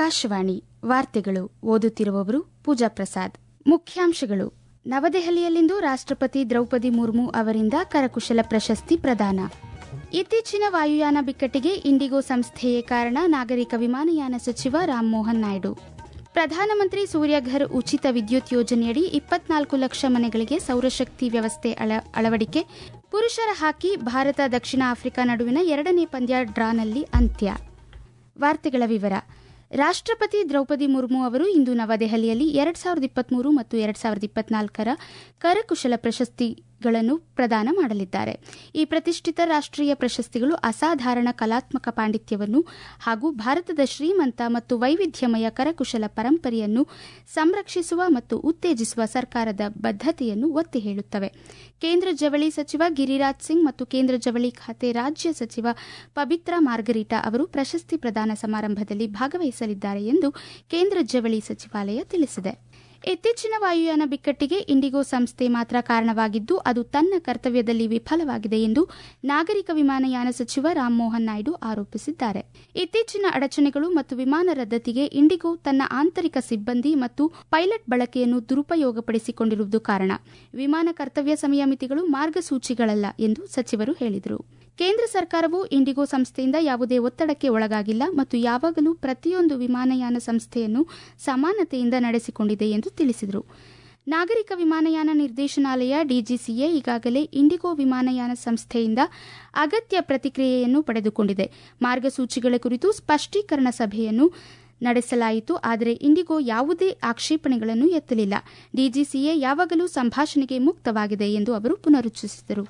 ಆಕಾಶವಾಣಿ ವಾರ್ತೆಗಳು ಓದುತ್ತಿರುವವರು ಪೂಜಾ ಪ್ರಸಾದ್ ಮುಖ್ಯಾಂಶಗಳು ನವದೆಹಲಿಯಲ್ಲಿಂದು ರಾಷ್ಟ್ರಪತಿ ದ್ರೌಪದಿ ಮುರ್ಮು ಅವರಿಂದ ಕರಕುಶಲ ಪ್ರಶಸ್ತಿ ಪ್ರದಾನ ಇತ್ತೀಚಿನ ವಾಯುಯಾನ ಬಿಕ್ಕಟ್ಟಿಗೆ ಇಂಡಿಗೋ ಸಂಸ್ಥೆಯೇ ಕಾರಣ ನಾಗರಿಕ ವಿಮಾನಯಾನ ಸಚಿವ ರಾಮಮೋಹನ್ ನಾಯ್ಡು ಪ್ರಧಾನಮಂತ್ರಿ ಸೂರ್ಯಘರ್ ಉಚಿತ ವಿದ್ಯುತ್ ಯೋಜನೆಯಡಿ ಇಪ್ಪತ್ನಾಲ್ಕು ಲಕ್ಷ ಮನೆಗಳಿಗೆ ಸೌರಶಕ್ತಿ ವ್ಯವಸ್ಥೆ ಅಳವಡಿಕೆ ಪುರುಷರ ಹಾಕಿ ಭಾರತ ದಕ್ಷಿಣ ಆಫ್ರಿಕಾ ನಡುವಿನ ಎರಡನೇ ಪಂದ್ಯ ಡ್ರಾನಲ್ಲಿ ಅಂತ್ಯ ವಾರ್ತೆಗಳ ವಿವರ ರಾಷ್ಟ್ರಪತಿ ದ್ರೌಪದಿ ಮುರ್ಮು ಅವರು ಇಂದು ನವದೆಹಲಿಯಲ್ಲಿ ಎರಡ್ ಸಾವಿರದ ಇಪ್ಪತ್ಮೂರು ಮತ್ತು ಎರಡ್ ಸಾವಿರದ ಇಪ್ಪತ್ನಾಲ್ಕರ ಕರಕುಶಲ ಪ್ರಶಸ್ತಿಗಳನ್ನು ಪ್ರದಾನ ಮಾಡಲಿದ್ದಾರೆ ಈ ಪ್ರತಿಷ್ಠಿತ ರಾಷ್ಟೀಯ ಪ್ರಶಸ್ತಿಗಳು ಅಸಾಧಾರಣ ಕಲಾತ್ಮಕ ಪಾಂಡಿತ್ಯವನ್ನು ಹಾಗೂ ಭಾರತದ ಶ್ರೀಮಂತ ಮತ್ತು ವೈವಿಧ್ಯಮಯ ಕರಕುಶಲ ಪರಂಪರೆಯನ್ನು ಸಂರಕ್ಷಿಸುವ ಮತ್ತು ಉತ್ತೇಜಿಸುವ ಸರ್ಕಾರದ ಬದ್ದತೆಯನ್ನು ಒತ್ತಿ ಹೇಳುತ್ತವೆ ಕೇಂದ್ರ ಜವಳಿ ಸಚಿವ ಗಿರಿರಾಜ್ ಸಿಂಗ್ ಮತ್ತು ಕೇಂದ್ರ ಜವಳಿ ಖಾತೆ ರಾಜ್ಯ ಸಚಿವ ಪಬಿತ್ರಾ ಮಾರ್ಗರೀಟಾ ಅವರು ಪ್ರಶಸ್ತಿ ಪ್ರದಾನ ಸಮಾರಂಭದಲ್ಲಿ ಭಾಗವಹಿಸಲಿದ್ದಾರೆ ಎಂದು ಕೇಂದ್ರ ಜವಳಿ ಸಚಿವಾಲಯ ತಿಳಿಸಿದೆ ಇತ್ತೀಚಿನ ವಾಯುಯಾನ ಬಿಕ್ಕಟ್ಟಿಗೆ ಇಂಡಿಗೋ ಸಂಸ್ಥೆ ಮಾತ್ರ ಕಾರಣವಾಗಿದ್ದು ಅದು ತನ್ನ ಕರ್ತವ್ಯದಲ್ಲಿ ವಿಫಲವಾಗಿದೆ ಎಂದು ನಾಗರಿಕ ವಿಮಾನಯಾನ ಸಚಿವ ರಾಮಮೋಹನ್ ನಾಯ್ಡು ಆರೋಪಿಸಿದ್ದಾರೆ ಇತ್ತೀಚಿನ ಅಡಚಣೆಗಳು ಮತ್ತು ವಿಮಾನ ರದ್ದತಿಗೆ ಇಂಡಿಗೋ ತನ್ನ ಆಂತರಿಕ ಸಿಬ್ಬಂದಿ ಮತ್ತು ಪೈಲಟ್ ಬಳಕೆಯನ್ನು ದುರುಪಯೋಗಪಡಿಸಿಕೊಂಡಿರುವುದು ಕಾರಣ ವಿಮಾನ ಕರ್ತವ್ಯ ಸಮಯ ಮಿತಿಗಳು ಮಾರ್ಗಸೂಚಿಗಳಲ್ಲ ಎಂದು ಸಚಿವರು ಹೇಳಿದರು ಕೇಂದ್ರ ಸರ್ಕಾರವು ಇಂಡಿಗೋ ಸಂಸ್ಥೆಯಿಂದ ಯಾವುದೇ ಒತ್ತಡಕ್ಕೆ ಒಳಗಾಗಿಲ್ಲ ಮತ್ತು ಯಾವಾಗಲೂ ಪ್ರತಿಯೊಂದು ವಿಮಾನಯಾನ ಸಂಸ್ಥೆಯನ್ನು ಸಮಾನತೆಯಿಂದ ನಡೆಸಿಕೊಂಡಿದೆ ಎಂದು ತಿಳಿಸಿದರು ನಾಗರಿಕ ವಿಮಾನಯಾನ ನಿರ್ದೇಶನಾಲಯ ಡಿಜಿಸಿಎ ಈಗಾಗಲೇ ಇಂಡಿಗೋ ವಿಮಾನಯಾನ ಸಂಸ್ಥೆಯಿಂದ ಅಗತ್ಯ ಪ್ರತಿಕ್ರಿಯೆಯನ್ನು ಪಡೆದುಕೊಂಡಿದೆ ಮಾರ್ಗಸೂಚಿಗಳ ಕುರಿತು ಸ್ಪಷ್ಟೀಕರಣ ಸಭೆಯನ್ನು ನಡೆಸಲಾಯಿತು ಆದರೆ ಇಂಡಿಗೋ ಯಾವುದೇ ಆಕ್ಷೇಪಣೆಗಳನ್ನು ಎತ್ತಲಿಲ್ಲ ಡಿಜಿಸಿಎ ಯಾವಾಗಲೂ ಸಂಭಾಷಣೆಗೆ ಮುಕ್ತವಾಗಿದೆ ಎಂದು ಅವರು ಪುನರುಚ್ಚರಿಸಿದರು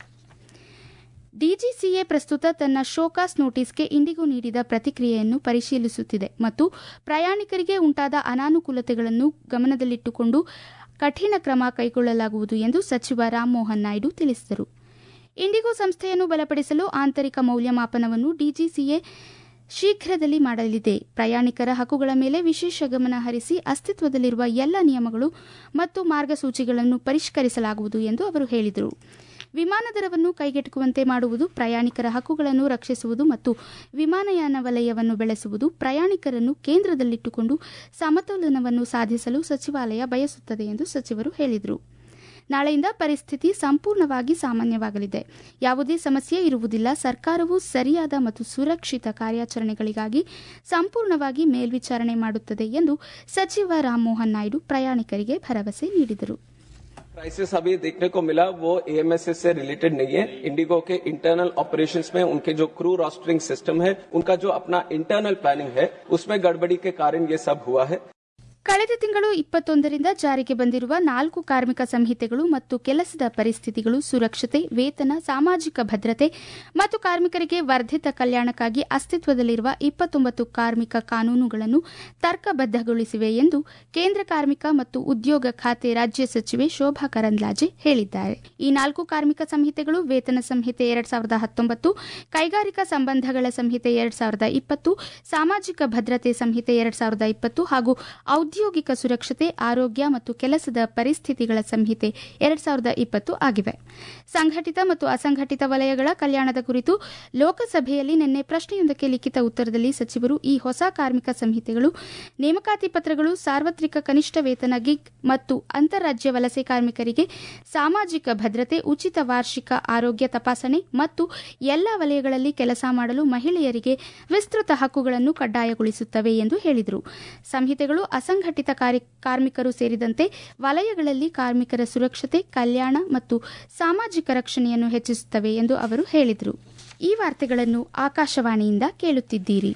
ಡಿಜಿಸಿಎ ಪ್ರಸ್ತುತ ತನ್ನ ಶೋಕಾಸ್ ನೋಟಿಸ್ಗೆ ಇಂಡಿಗೋ ನೀಡಿದ ಪ್ರತಿಕ್ರಿಯೆಯನ್ನು ಪರಿಶೀಲಿಸುತ್ತಿದೆ ಮತ್ತು ಪ್ರಯಾಣಿಕರಿಗೆ ಉಂಟಾದ ಅನಾನುಕೂಲತೆಗಳನ್ನು ಗಮನದಲ್ಲಿಟ್ಟುಕೊಂಡು ಕಠಿಣ ಕ್ರಮ ಕೈಗೊಳ್ಳಲಾಗುವುದು ಎಂದು ಸಚಿವ ರಾಮಮೋಹನ್ ನಾಯ್ಡು ತಿಳಿಸಿದರು ಇಂಡಿಗೋ ಸಂಸ್ಥೆಯನ್ನು ಬಲಪಡಿಸಲು ಆಂತರಿಕ ಮೌಲ್ಯಮಾಪನವನ್ನು ಡಿಜಿಸಿಎ ಶೀಘ್ರದಲ್ಲಿ ಮಾಡಲಿದೆ ಪ್ರಯಾಣಿಕರ ಹಕ್ಕುಗಳ ಮೇಲೆ ವಿಶೇಷ ಗಮನ ಹರಿಸಿ ಅಸ್ತಿತ್ವದಲ್ಲಿರುವ ಎಲ್ಲ ನಿಯಮಗಳು ಮತ್ತು ಮಾರ್ಗಸೂಚಿಗಳನ್ನು ಪರಿಷ್ಕರಿಸಲಾಗುವುದು ಎಂದು ಅವರು ಹೇಳಿದರು ವಿಮಾನ ದರವನ್ನು ಕೈಗೆಟುಕುವಂತೆ ಮಾಡುವುದು ಪ್ರಯಾಣಿಕರ ಹಕ್ಕುಗಳನ್ನು ರಕ್ಷಿಸುವುದು ಮತ್ತು ವಿಮಾನಯಾನ ವಲಯವನ್ನು ಬೆಳೆಸುವುದು ಪ್ರಯಾಣಿಕರನ್ನು ಕೇಂದ್ರದಲ್ಲಿಟ್ಟುಕೊಂಡು ಸಮತೋಲನವನ್ನು ಸಾಧಿಸಲು ಸಚಿವಾಲಯ ಬಯಸುತ್ತದೆ ಎಂದು ಸಚಿವರು ಹೇಳಿದರು ನಾಳೆಯಿಂದ ಪರಿಸ್ಥಿತಿ ಸಂಪೂರ್ಣವಾಗಿ ಸಾಮಾನ್ಯವಾಗಲಿದೆ ಯಾವುದೇ ಸಮಸ್ಯೆ ಇರುವುದಿಲ್ಲ ಸರ್ಕಾರವು ಸರಿಯಾದ ಮತ್ತು ಸುರಕ್ಷಿತ ಕಾರ್ಯಾಚರಣೆಗಳಿಗಾಗಿ ಸಂಪೂರ್ಣವಾಗಿ ಮೇಲ್ವಿಚಾರಣೆ ಮಾಡುತ್ತದೆ ಎಂದು ಸಚಿವ ರಾಮಮೋಹನ್ ನಾಯ್ಡು ಪ್ರಯಾಣಿಕರಿಗೆ ಭರವಸೆ ನೀಡಿದರು क्राइसिस अभी देखने को मिला वो एएमएसएस से रिलेटेड नहीं है इंडिगो के इंटरनल ऑपरेशंस में उनके जो क्रू रोस्टरिंग सिस्टम है उनका जो अपना इंटरनल प्लानिंग है उसमें गड़बड़ी के कारण ये सब हुआ है ಕಳೆದ ತಿಂಗಳು ಇಪ್ಪತ್ತೊಂದರಿಂದ ಜಾರಿಗೆ ಬಂದಿರುವ ನಾಲ್ಕು ಕಾರ್ಮಿಕ ಸಂಹಿತೆಗಳು ಮತ್ತು ಕೆಲಸದ ಪರಿಸ್ಥಿತಿಗಳು ಸುರಕ್ಷತೆ ವೇತನ ಸಾಮಾಜಿಕ ಭದ್ರತೆ ಮತ್ತು ಕಾರ್ಮಿಕರಿಗೆ ವರ್ಧಿತ ಕಲ್ಯಾಣಕ್ಕಾಗಿ ಅಸ್ತಿತ್ವದಲ್ಲಿರುವ ಇಪ್ಪತ್ತೊಂಬತ್ತು ಕಾರ್ಮಿಕ ಕಾನೂನುಗಳನ್ನು ತರ್ಕಬದ್ದಗೊಳಿಸಿವೆ ಎಂದು ಕೇಂದ್ರ ಕಾರ್ಮಿಕ ಮತ್ತು ಉದ್ಯೋಗ ಖಾತೆ ರಾಜ್ಯ ಸಚಿವೆ ಶೋಭಾ ಕರಂದ್ಲಾಜೆ ಹೇಳಿದ್ದಾರೆ ಈ ನಾಲ್ಕು ಕಾರ್ಮಿಕ ಸಂಹಿತೆಗಳು ವೇತನ ಸಂಹಿತೆ ಎರಡ್ ಸಾವಿರದ ಹತ್ತೊಂಬತ್ತು ಕೈಗಾರಿಕಾ ಸಂಬಂಧಗಳ ಸಂಹಿತೆ ಎರಡ್ ಸಾವಿರದ ಇಪ್ಪತ್ತು ಸಾಮಾಜಿಕ ಭದ್ರತೆ ಸಂಹಿತೆ ಎರಡ್ ಸಾವಿರದ ಇಪ್ಪತ್ತು ಹಾಗೂ ಔದ್ಯೋಗಿಕ ಸುರಕ್ಷತೆ ಆರೋಗ್ಯ ಮತ್ತು ಕೆಲಸದ ಪರಿಸ್ಥಿತಿಗಳ ಸಂಹಿತೆ ಎರಡ್ ಸಾವಿರದ ಇಪ್ಪತ್ತು ಆಗಿವೆ ಸಂಘಟಿತ ಮತ್ತು ಅಸಂಘಟಿತ ವಲಯಗಳ ಕಲ್ಯಾಣದ ಕುರಿತು ಲೋಕಸಭೆಯಲ್ಲಿ ನಿನ್ನೆ ಪ್ರಶ್ನೆಯೊಂದಕ್ಕೆ ಲಿಖಿತ ಉತ್ತರದಲ್ಲಿ ಸಚಿವರು ಈ ಹೊಸ ಕಾರ್ಮಿಕ ಸಂಹಿತೆಗಳು ನೇಮಕಾತಿ ಪತ್ರಗಳು ಸಾರ್ವತ್ರಿಕ ಕನಿಷ್ಠ ವೇತನ ಗಿಗ್ ಮತ್ತು ಅಂತಾರಾಜ್ಯ ವಲಸೆ ಕಾರ್ಮಿಕರಿಗೆ ಸಾಮಾಜಿಕ ಭದ್ರತೆ ಉಚಿತ ವಾರ್ಷಿಕ ಆರೋಗ್ಯ ತಪಾಸಣೆ ಮತ್ತು ಎಲ್ಲ ವಲಯಗಳಲ್ಲಿ ಕೆಲಸ ಮಾಡಲು ಮಹಿಳೆಯರಿಗೆ ವಿಸ್ತೃತ ಹಕ್ಕುಗಳನ್ನು ಕಡ್ಡಾಯಗೊಳಿಸುತ್ತವೆ ಎಂದು ಹೇಳಿದರು ಸಂಹಿತೆಗಳು ಅಸಂಘಟಿತ ಕಾರ್ಮಿಕರು ಸೇರಿದಂತೆ ವಲಯಗಳಲ್ಲಿ ಕಾರ್ಮಿಕರ ಸುರಕ್ಷತೆ ಕಲ್ಯಾಣ ಮತ್ತು ಸಾಮಾಜಿಕ ರಕ್ಷಣೆಯನ್ನು ಹೆಚ್ಚಿಸುತ್ತವೆ ಎಂದು ಅವರು ಹೇಳಿದರು ಈ ವಾರ್ತೆಗಳನ್ನು ಆಕಾಶವಾಣಿಯಿಂದ ಕೇಳುತ್ತಿದ್ದೀರಿ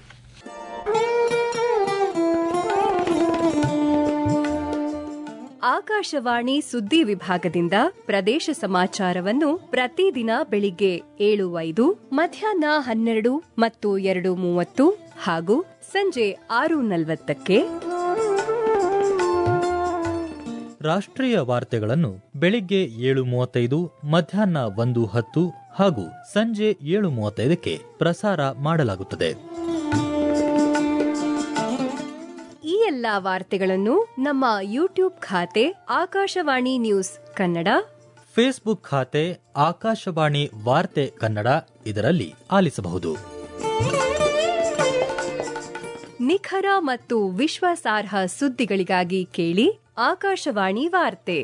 ಆಕಾಶವಾಣಿ ಸುದ್ದಿ ವಿಭಾಗದಿಂದ ಪ್ರದೇಶ ಸಮಾಚಾರವನ್ನು ಪ್ರತಿದಿನ ಬೆಳಿಗ್ಗೆ ಏಳು ಐದು ಮಧ್ಯಾಹ್ನ ಹನ್ನೆರಡು ಮತ್ತು ಎರಡು ಮೂವತ್ತು ಹಾಗೂ ಸಂಜೆ ಆರು ನಲವತ್ತಕ್ಕೆ ರಾಷ್ಟ್ರೀಯ ವಾರ್ತೆಗಳನ್ನು ಬೆಳಿಗ್ಗೆ ಏಳು ಮೂವತ್ತೈದು ಮಧ್ಯಾಹ್ನ ಒಂದು ಹತ್ತು ಹಾಗೂ ಸಂಜೆ ಏಳು ಮೂವತ್ತೈದಕ್ಕೆ ಪ್ರಸಾರ ಮಾಡಲಾಗುತ್ತದೆ ಈ ಎಲ್ಲಾ ವಾರ್ತೆಗಳನ್ನು ನಮ್ಮ ಯೂಟ್ಯೂಬ್ ಖಾತೆ ಆಕಾಶವಾಣಿ ನ್ಯೂಸ್ ಕನ್ನಡ ಫೇಸ್ಬುಕ್ ಖಾತೆ ಆಕಾಶವಾಣಿ ವಾರ್ತೆ ಕನ್ನಡ ಇದರಲ್ಲಿ ಆಲಿಸಬಹುದು ನಿಖರ ನಿಖರ ಮತ್ತು ವಿಶ್ವಾಸಾರ್ಹ ಸುದ್ದಿಗಳಿಗಾಗಿ ಕೇಳಿ ಆಕಾಶವಾಣಿ ವಾರ್ತೆ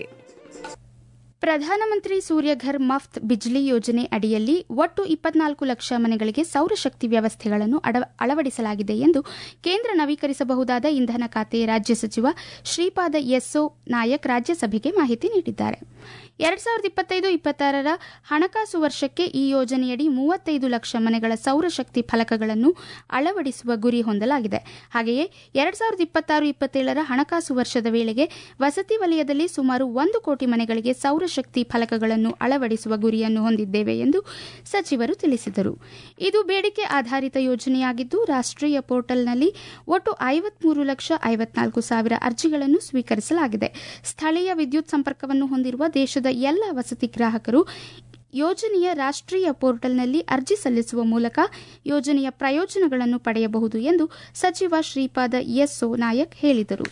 ಪ್ರಧಾನಮಂತ್ರಿ ಸೂರ್ಯಘರ್ ಮಫ್ತ್ ಬಿಜ್ಲಿ ಯೋಜನೆ ಅಡಿಯಲ್ಲಿ ಒಟ್ಟು ಇಪ್ಪತ್ನಾಲ್ಕು ಲಕ್ಷ ಮನೆಗಳಿಗೆ ಸೌರಶಕ್ತಿ ವ್ಯವಸ್ಥೆಗಳನ್ನು ಅಳವಡಿಸಲಾಗಿದೆ ಎಂದು ಕೇಂದ್ರ ನವೀಕರಿಸಬಹುದಾದ ಇಂಧನ ಖಾತೆ ರಾಜ್ಯ ಸಚಿವ ಶ್ರೀಪಾದ ಯೆಸ್ಸೋ ನಾಯಕ್ ರಾಜ್ಯಸಭೆಗೆ ಮಾಹಿತಿ ನೀಡಿದ್ದಾರೆ ಎರಡ್ ಸಾವಿರದ ಇಪ್ಪತ್ತೈದು ಇಪ್ಪತ್ತಾರರ ಹಣಕಾಸು ವರ್ಷಕ್ಕೆ ಈ ಯೋಜನೆಯಡಿ ಮೂವತ್ತೈದು ಲಕ್ಷ ಮನೆಗಳ ಸೌರಶಕ್ತಿ ಫಲಕಗಳನ್ನು ಅಳವಡಿಸುವ ಗುರಿ ಹೊಂದಲಾಗಿದೆ ಹಾಗೆಯೇ ಎರಡ್ ಸಾವಿರದ ಇಪ್ಪತ್ತಾರು ಇಪ್ಪತ್ತೇಳರ ಹಣಕಾಸು ವರ್ಷದ ವೇಳೆಗೆ ವಸತಿ ವಲಯದಲ್ಲಿ ಸುಮಾರು ಒಂದು ಕೋಟಿ ಮನೆಗಳಿಗೆ ಸೌರಶಕ್ತಿ ಫಲಕಗಳನ್ನು ಅಳವಡಿಸುವ ಗುರಿಯನ್ನು ಹೊಂದಿದ್ದೇವೆ ಎಂದು ಸಚಿವರು ತಿಳಿಸಿದರು ಇದು ಬೇಡಿಕೆ ಆಧಾರಿತ ಯೋಜನೆಯಾಗಿದ್ದು ರಾಷ್ಟೀಯ ಪೋರ್ಟಲ್ನಲ್ಲಿ ಒಟ್ಟು ಐವತ್ಮೂರು ಲಕ್ಷ ಐವತ್ನಾಲ್ಕು ಸಾವಿರ ಅರ್ಜಿಗಳನ್ನು ಸ್ವೀಕರಿಸಲಾಗಿದೆ ಸ್ಥಳೀಯ ವಿದ್ಯುತ್ ಸಂಪರ್ಕವನ್ನು ಹೊಂದಿರುವ ದೇಶದ ಎಲ್ಲ ವಸತಿ ಗ್ರಾಹಕರು ಯೋಜನೆಯ ರಾಷ್ಟೀಯ ಪೋರ್ಟಲ್ನಲ್ಲಿ ಅರ್ಜಿ ಸಲ್ಲಿಸುವ ಮೂಲಕ ಯೋಜನೆಯ ಪ್ರಯೋಜನಗಳನ್ನು ಪಡೆಯಬಹುದು ಎಂದು ಸಚಿವ ಶ್ರೀಪಾದ ಯೆಸ್ಸೋ ನಾಯಕ್ ಹೇಳಿದರು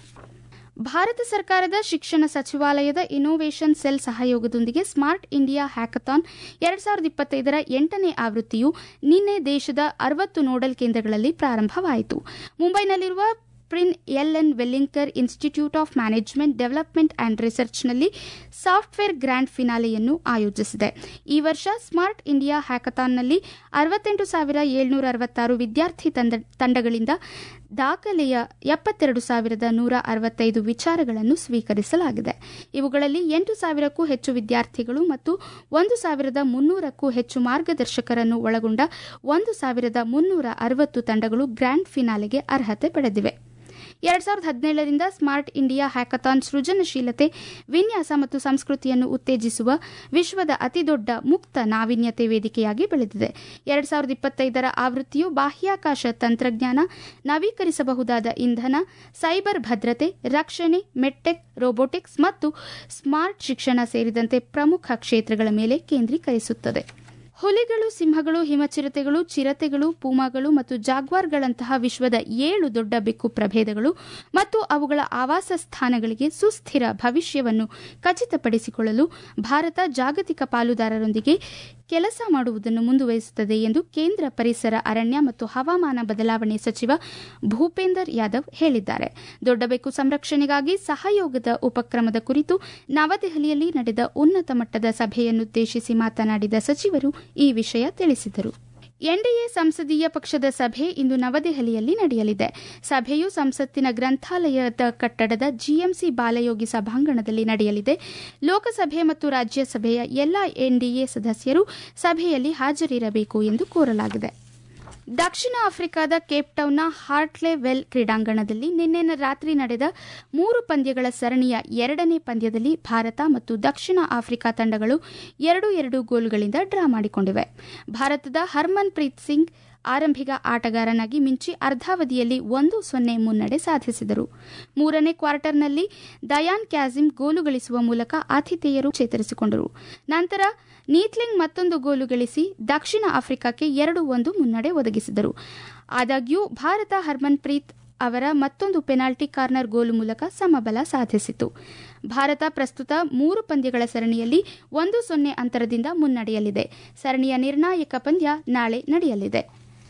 ಭಾರತ ಸರ್ಕಾರದ ಶಿಕ್ಷಣ ಸಚಿವಾಲಯದ ಇನ್ನೋವೇಷನ್ ಸೆಲ್ ಸಹಯೋಗದೊಂದಿಗೆ ಸ್ಮಾರ್ಟ್ ಇಂಡಿಯಾ ಹ್ಯಾಕಥಾನ್ ಎರಡ್ ಸಾವಿರದ ಇಪ್ಪತ್ತೈದರ ಎಂಟನೇ ಆವೃತ್ತಿಯು ನಿನ್ನೆ ದೇಶದ ಅರವತ್ತು ನೋಡಲ್ ಕೇಂದ್ರಗಳಲ್ಲಿ ಪ್ರಾರಂಭವಾಯಿತು ಮುಂಬೈನಲ್ಲಿರುವ ಪ್ರಿನ್ L N Welingkar institute of management development and ರಿಸರ್ಚ್ನಲ್ಲಿ ಸಾಫ್ಟ್ವೇರ್ ಗ್ರ್ಯಾಂಡ್ ಫಿನಾಲೆಯನ್ನು ಆಯೋಜಿಸಿದೆ ಈ ವರ್ಷ ಸ್ಮಾರ್ಟ್ ಇಂಡಿಯಾ ಹ್ಯಾಕಥಾನ್ನಲ್ಲಿ ಅರವತ್ತೆಂಟು ಸಾವಿರ ಏಳ್ನೂರ ಅರವತ್ತಾರು ವಿದ್ಯಾರ್ಥಿ ತಂಡಗಳಿಂದ ದಾಖಲೆಯ ಎಪ್ಪತ್ತೆರಡು ಸಾವಿರದ ನೂರ ಅರವತ್ತೈದು ವಿಚಾರಗಳನ್ನು ಸ್ವೀಕರಿಸಲಾಗಿದೆ ಇವುಗಳಲ್ಲಿ ಎಂಟು ಸಾವಿರಕ್ಕೂ ಹೆಚ್ಚು ವಿದ್ಯಾರ್ಥಿಗಳು ಮತ್ತು ಒಂದು ಸಾವಿರದ ಮುನ್ನೂರಕ್ಕೂ ಹೆಚ್ಚು ಮಾರ್ಗದರ್ಶಕರನ್ನು ಒಳಗೊಂಡ ಒಂದು ಸಾವಿರದ ಮುನ್ನೂರ ಅರವತ್ತು ತಂಡಗಳು ಗ್ರ್ಯಾಂಡ್ ಫಿನಾಲೆಗೆ ಅರ್ಹತೆ ಪಡೆದಿವೆ ಎರಡ್ ಸಾವಿರದ ಹದಿನೇಳರಿಂದ ಸ್ಮಾರ್ಟ್ ಇಂಡಿಯಾ ಹ್ಯಾಕಥಾನ್ ಸೃಜನಶೀಲತೆ ವಿನ್ಯಾಸ ಮತ್ತು ಸಂಸ್ಕೃತಿಯನ್ನು ಉತ್ತೇಜಿಸುವ ವಿಶ್ವದ ಅತಿದೊಡ್ಡ ಮುಕ್ತ ನಾವೀನ್ಯತೆ ವೇದಿಕೆಯಾಗಿ ಬೆಳೆದಿದೆ ಎರಡ್ ಸಾವಿರದ ಇಪ್ಪತ್ತೈದರ ಆವೃತ್ತಿಯು ಬಾಹ್ಯಾಕಾಶ ತಂತ್ರಜ್ಞಾನ ನವೀಕರಿಸಬಹುದಾದ ಇಂಧನ ಸೈಬರ್ ಭದ್ರತೆ ರಕ್ಷಣೆ ಮೆಟ್ಟೆಕ್ ರೋಬೋಟಿಕ್ಸ್ ಮತ್ತು ಸ್ಮಾರ್ಟ್ ಶಿಕ್ಷಣ ಸೇರಿದಂತೆ ಪ್ರಮುಖ ಕ್ಷೇತ್ರಗಳ ಮೇಲೆ ಕೇಂದ್ರೀಕರಿಸುತ್ತದೆ ಹುಲಿಗಳು ಸಿಂಹಗಳು ಹಿಮಚಿರತೆಗಳು ಚಿರತೆಗಳು ಪೂಮಾಗಳು ಮತ್ತು ಜಾಗ್ವಾರ್ಗಳಂತಹ ವಿಶ್ವದ ಏಳು ದೊಡ್ಡ ಬೆಕ್ಕು ಪ್ರಭೇದಗಳು ಮತ್ತು ಅವುಗಳ ಆವಾಸ ಸ್ಥಾನಗಳಿಗೆ ಸುಸ್ಥಿರ ಭವಿಷ್ಯವನ್ನು ಖಚಿತಪಡಿಸಿಕೊಳ್ಳಲು ಭಾರತ ಜಾಗತಿಕ ಪಾಲುದಾರರೊಂದಿಗೆ ಕೆಲಸ ಮಾಡುವುದನ್ನು ಮುಂದುವರಿಸುತ್ತದೆ ಎಂದು ಕೇಂದ್ರ ಪರಿಸರ ಅರಣ್ಯ ಮತ್ತು ಹವಾಮಾನ ಬದಲಾವಣೆ ಸಚಿವ ಭೂಪೇಂದರ್ ಯಾದವ್ ಹೇಳಿದ್ದಾರೆ ದೊಡ್ಡಬೆಕ್ಕು ಸಂರಕ್ಷಣೆಗಾಗಿ ಸಹಯೋಗದ ಉಪಕ್ರಮದ ಕುರಿತು ನವದೆಹಲಿಯಲ್ಲಿ ನಡೆದ ಉನ್ನತ ಮಟ್ಟದ ಸಭೆಯನ್ನುದ್ದೇಶಿಸಿ ಮಾತನಾಡಿದ ಸಚಿವರು ಈ ವಿಷಯ ತಿಳಿಸಿದರು ಎನ್ಡಿಎ ಸಂಸದೀಯ ಪಕ್ಷದ ಸಭೆ ಇಂದು ನವದೆಹಲಿಯಲ್ಲಿ ನಡೆಯಲಿದೆ ಸಭೆಯು ಸಂಸತ್ತಿನ ಗ್ರಂಥಾಲಯದ ಕಟ್ಟಡದ ಜಿಎಂಸಿ ಬಾಲಯೋಗಿ ಸಭಾಂಗಣದಲ್ಲಿ ನಡೆಯಲಿದೆ ಲೋಕಸಭೆ ಮತ್ತು ರಾಜ್ಯಸಭೆಯ ಎಲ್ಲಾ ಎನ್ಡಿಎ ಸದಸ್ಯರು ಸಭೆಯಲ್ಲಿ ಹಾಜರಿರಬೇಕು ಎಂದು ಕೋರಲಾಗಿದೆ ದಕ್ಷಿಣ ಆಫ್ರಿಕಾದ ಕೇಪ್ಟೌನ್ನ ಹಾರ್ಟ್ಲೆ ವೆಲ್ ಕ್ರೀಡಾಂಗಣದಲ್ಲಿ ನಿನ್ನೆ ರಾತ್ರಿ ನಡೆದ ಮೂರು ಪಂದ್ಯಗಳ ಸರಣಿಯ ಎರಡನೇ ಪಂದ್ಯದಲ್ಲಿ ಭಾರತ ಮತ್ತು ದಕ್ಷಿಣ ಆಫ್ರಿಕಾ ತಂಡಗಳು ಎರಡು ಎರಡು ಗೋಲುಗಳಿಂದ ಡ್ರಾ ಮಾಡಿಕೊಂಡಿವೆ ಭಾರತದ ಹರ್ಮನ್ ಪ್ರೀತ್ ಸಿಂಗ್ ಆರಂಭಿಕ ಆಟಗಾರನಾಗಿ ಮಿಂಚಿ ಅರ್ಧಾವಧಿಯಲ್ಲಿ ಒಂದು ಸೊನ್ನೆ ಮುನ್ನಡೆ ಸಾಧಿಸಿದರು ಮೂರನೇ ಕ್ವಾರ್ಟರ್ನಲ್ಲಿ ದಯಾನ್ ಕ್ಯಾಜಿಮ್ ಗೋಲು ಗಳಿಸುವ ಮೂಲಕ ಆತಿಥೇಯರು ಚೇತರಿಸಿಕೊಂಡರು ನಂತರ ನೀತ್ಲಿಂಗ್ ಮತ್ತೊಂದು ಗೋಲು ಗಳಿಸಿ ದಕ್ಷಿಣ ಆಫ್ರಿಕಾಕ್ಕೆ ಎರಡು ಒಂದು ಮುನ್ನಡೆ ಒದಗಿಸಿದರು ಆದಾಗ್ಯೂ ಭಾರತ ಹರ್ಮನ್ ಪ್ರೀತ್ ಅವರ ಮತ್ತೊಂದು ಪೆನಾಲ್ಟಿ ಕಾರ್ನರ್ ಗೋಲು ಮೂಲಕ ಸಮಬಲ ಸಾಧಿಸಿತು ಭಾರತ ಪ್ರಸ್ತುತ ಮೂರು ಪಂದ್ಯಗಳ ಸರಣಿಯಲ್ಲಿ ಒಂದು ಸೊನ್ನೆ ಅಂತರದಿಂದ ಮುನ್ನಡೆಯಲಿದೆ ಸರಣಿಯ ನಿರ್ಣಾಯಕ ಪಂದ್ಯ ನಾಳೆ ನಡೆಯಲಿದೆ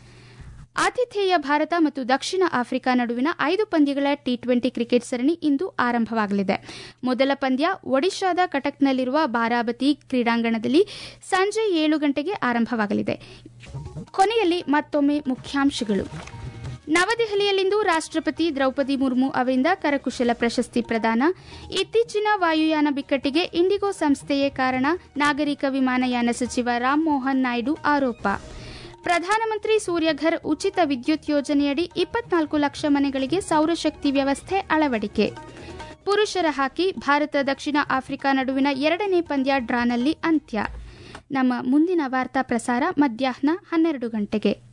ಆತಿಥೇಯ ಭಾರತ ಮತ್ತು ದಕ್ಷಿಣ ಆಫ್ರಿಕಾ ನಡುವಿನ ಐದು ಪಂದ್ಯಗಳ ಟಿ ಟ್ವೆಂಟಿ ಕ್ರಿಕೆಟ್ ಸರಣಿ ಇಂದು ಆರಂಭವಾಗಲಿದೆ ಮೊದಲ ಪಂದ್ಯ ಒಡಿಶಾದ ಕಟಕ್ನಲ್ಲಿರುವ ಬಾರಾಬತಿ ಕ್ರೀಡಾಂಗಣದಲ್ಲಿ ಸಂಜೆ ಏಳು ಗಂಟೆಗೆ ಆರಂಭವಾಗಲಿದೆ ಕೊನೆಯಲ್ಲಿ ಮತ್ತೊಮ್ಮೆ ಮುಖ್ಯಾಂಶಗಳು ನವದೆಹಲಿಯಲ್ಲಿಂದು ರಾಷ್ಟಪತಿ ದ್ರೌಪದಿ ಮುರ್ಮು ಅವರಿಂದ ಕರಕುಶಲ ಪ್ರಶಸ್ತಿ ಪ್ರದಾನ ಇತ್ತೀಚಿನ ವಾಯುಯಾನ ಬಿಕ್ಕಟ್ಟಿಗೆ ಇಂಡಿಗೋ ಸಂಸ್ಥೆಯೇ ಕಾರಣ ನಾಗರಿಕ ವಿಮಾನಯಾನ ಸಚಿವ ರಾಮಮೋಹನ್ ನಾಯ್ಡು ಆರೋಪ ಪ್ರಧಾನಮಂತ್ರಿ ಸೂರ್ಯಘರ್ ಉಚಿತ ವಿದ್ಯುತ್ ಯೋಜನೆಯಡಿ ಇಪ್ಪತ್ನಾಲ್ಕು ಲಕ್ಷ ಮನೆಗಳಿಗೆ ಸೌರಶಕ್ತಿ ವ್ಯವಸ್ಥೆ ಅಳವಡಿಕೆ ಪುರುಷರ ಹಾಕಿ ಭಾರತ ದಕ್ಷಿಣ ಆಫ್ರಿಕಾ ನಡುವಿನ ಎರಡನೇ ಪಂದ್ಯ ಡ್ರಾನಲ್ಲಿ ಅಂತ್ಯ ನಮ್ಮ ಮುಂದಿನ ವಾರ್ತಾ ಪ್ರಸಾರ ಮಧ್ಯಾಹ್ನ ಹನ್ನೆರಡು ಗಂಟೆಗೆ